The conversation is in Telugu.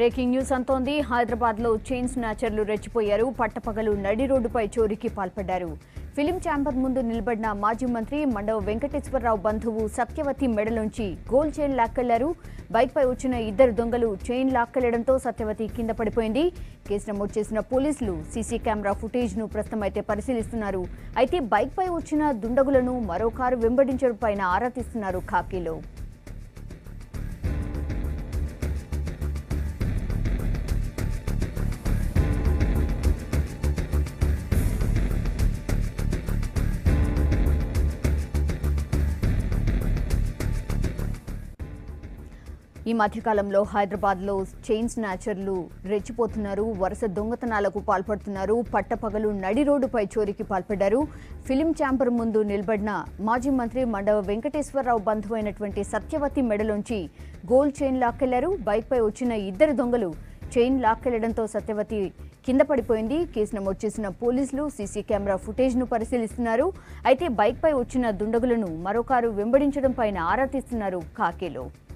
బ్రేకింగ్ న్యూస్ అంతోంది హైదరాబాద్ లో చైన్ స్నాచర్లు రెచ్చిపోయారు పట్టపగలు నడి రోడ్డుపై చోరీకి పాల్పడ్డారు ఫిలిం ఛాంబర్ ముందు నిలబడిన మాజీ మంత్రి మండవ వెంకటేశ్వరరావు బంధువు సత్యవతి మెడలోంచి గోల్డ్ చైన్ లాక్కెళ్లారు బైక్పై వచ్చిన ఇద్దరు దొంగలు చైన్ లాక్కెళ్లడంతో సత్యవతి కింద పడిపోయింది కేసు నమోదు చేసిన పోలీసులు సీసీ కెమెరా ఫుటేజ్ ను ప్రస్తుతం అయితే పరిశీలిస్తున్నారు అయితే బైక్పై వచ్చిన దుండగులను మరో కారు వెంబడించడం పైన ఆరా తీస్తున్నారు ఖాకీలో ఈ మధ్యకాలంలో హైదరాబాద్లో చైన్ స్నాచర్లు రెచ్చిపోతున్నారు వరుస దొంగతనాలకు పాల్పడుతున్నారు పట్టపగలు నడి రోడ్డుపై చోరీకి పాల్పడ్డారు ఫిలిం ఛాంబర్ ముందు నిలబడిన మాజీ మంత్రి మండవ వెంకటేశ్వరరావు బంధువు అయినటువంటి సత్యవతి మెడలోంచి గోల్డ్ చైన్ లాక్కెళ్లారు బైక్పై వచ్చిన ఇద్దరు దొంగలు చైన్ లాక్కెళ్లడంతో సత్యవతి కింద పడిపోయింది కేసు నమోదు చేసిన పోలీసులు సీసీ కెమెరా ఫుటేజ్ను పరిశీలిస్తున్నారు అయితే బైక్పై వచ్చిన దుండగులను మరో కారు వెంబడించడం పైన ఆరా తీస్తున్నారు కాకేలో